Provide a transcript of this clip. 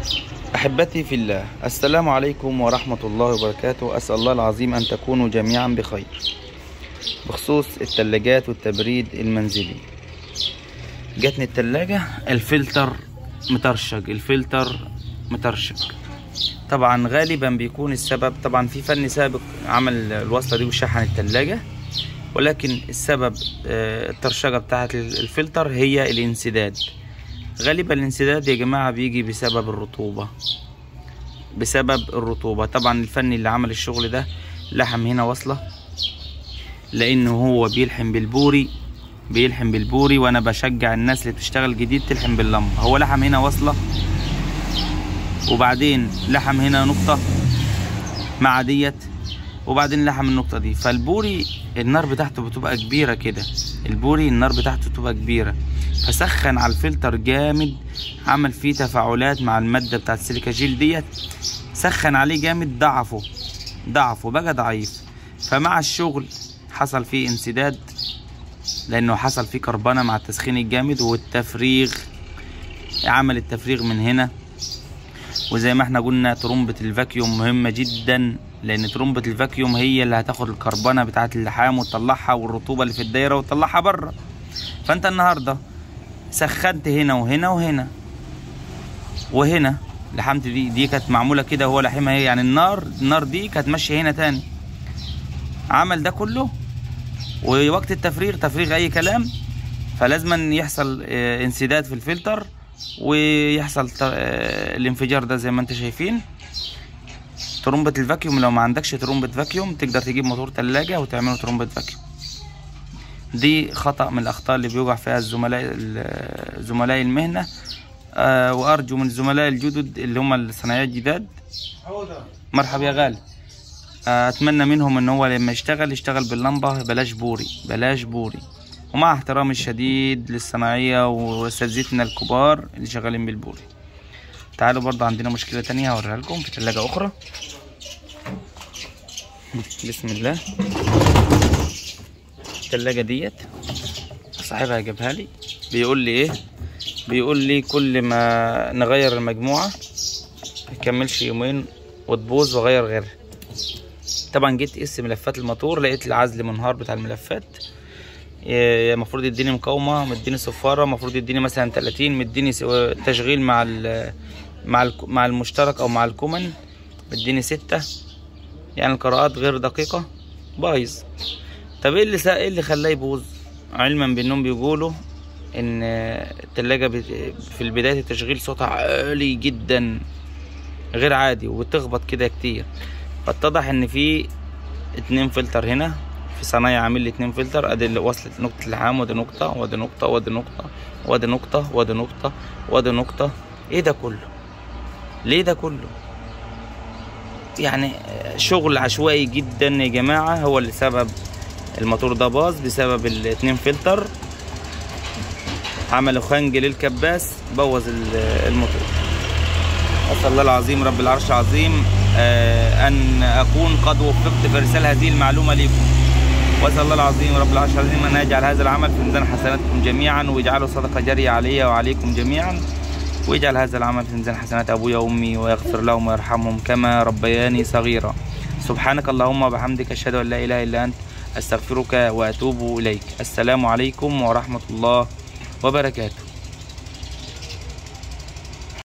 أحبتي في الله السلام عليكم ورحمة الله وبركاته أسأل الله العظيم أن تكونوا جميعا بخير بخصوص التلاجات والتبريد المنزلي جاتني التلاجة الفلتر مترشق الفلتر مترشق طبعا غالبا بيكون السبب طبعا في فني سابق عمل الوصلة دي وشحن التلاجة ولكن السبب آه، الترشقة بتاعة الفلتر هي الانسداد غالبا الانسداد يا جماعة بيجي بسبب الرطوبة بسبب الرطوبة طبعا الفني اللي عمل الشغل ده لحم هنا وصلة لانه هو بيلحم بالبوري بيلحم بالبوري وانا بشجع الناس اللي بتشتغل جديد تلحم باللمبة هو لحم هنا وصلة وبعدين لحم هنا نقطة مع ديت وبعدين لحم النقطة دي فالبوري النار بتاعته بتبقى كبيرة كده البوري النار بتاعته بتبقى كبيرة فسخن على الفلتر جامد عمل فيه تفاعلات مع المادة بتاعت السيليكا جيل ديت سخن عليه جامد ضعفه ضعفه بقى ضعيف فمع الشغل حصل فيه انسداد لانه حصل فيه كربنة مع التسخين الجامد والتفريغ عمل التفريغ من هنا وزي ما احنا قلنا ترمبة الفاكيوم مهمة جدا لان ترمبة الفاكيوم هي اللي هتاخد الكربنة بتاعة اللحام وتطلعها والرطوبة اللي في الدايرة وتطلعها بره فانت النهاردة سخنت هنا وهنا وهنا وهنا لحمت دي دي كانت معمولة كده وهو لحمها هي يعني النار النار دي كانت ماشية هنا تاني عمل ده كله ووقت التفريغ تفريغ اي كلام فلازم يحصل اه، انسداد في الفلتر ويحصل ت- اه، الانفجار ده زي ما انت شايفين ترمبة الفاكيوم لو ما عندكش ترمبة فاكيوم تقدر تجيب موتور تلاجة وتعمله ترمبة فاكيوم دي خطأ من الأخطاء اللي بيوقع فيها الزملاء ال- زملاء المهنة آه وأرجو من الزملاء الجدد اللي هم الصنايعية الجداد مرحبا يا غالي آه، أتمنى منهم إن هو لما يشتغل يشتغل باللمبة بلاش بوري بلاش بوري ومع احترامي الشديد للصناعية وأساتذتنا الكبار اللي شغالين بالبوري تعالوا برضه عندنا مشكلة تانية هوريها لكم في تلاجة أخرى بسم الله التلاجة ديت صاحبها جابها لي بيقول لي ايه بيقول لي كل ما نغير المجموعة متكملش يومين وتبوظ واغير غيرها طبعا جيت قيس ملفات الموتور لقيت العزل منهار بتاع الملفات إيه، المفروض يديني مقاومة مديني صفارة المفروض يديني مثلا 30 مديني س- تشغيل مع ال مع ال مع المشترك او مع الكومن مديني ستة يعني القراءات غير دقيقة بايظ طب ايه اللي سا... ايه اللي خلاه يبوظ علما بانهم بيقولوا ان التلاجة بت... في البداية التشغيل صوتها عالي جدا غير عادي وبتخبط كده كتير فاتضح ان في اتنين فلتر هنا في صنايع عامل لي اتنين فلتر ادي اللي وصلت نقطة اللحام ودي نقطة ودي نقطة ودي نقطة ودي نقطة ودي نقطة ودي نقطة ايه ده كله ليه ده كله يعني شغل عشوائي جدا يا جماعة هو اللي سبب الموتور ده باظ بسبب الاتنين فلتر عملوا خنج للكباس بوظ ال- الموتور أسأل الله العظيم رب العرش العظيم آه، أن أكون قد وفقت في إرسال هذه المعلومة لكم وأسأل الله العظيم رب العرش العظيم أن يجعل هذا العمل في ميزان حسناتكم جميعا ويجعله صدقة جارية علي وعليكم جميعا ويجعل هذا العمل في ميزان حسنات أبويا وأمي ويغفر لهم ويرحمهم كما ربياني صغيرا سبحانك اللهم وبحمدك أشهد أن لا إله إلا أنت أستغفرك وأتوب إليك السلام عليكم ورحمة الله وبركاته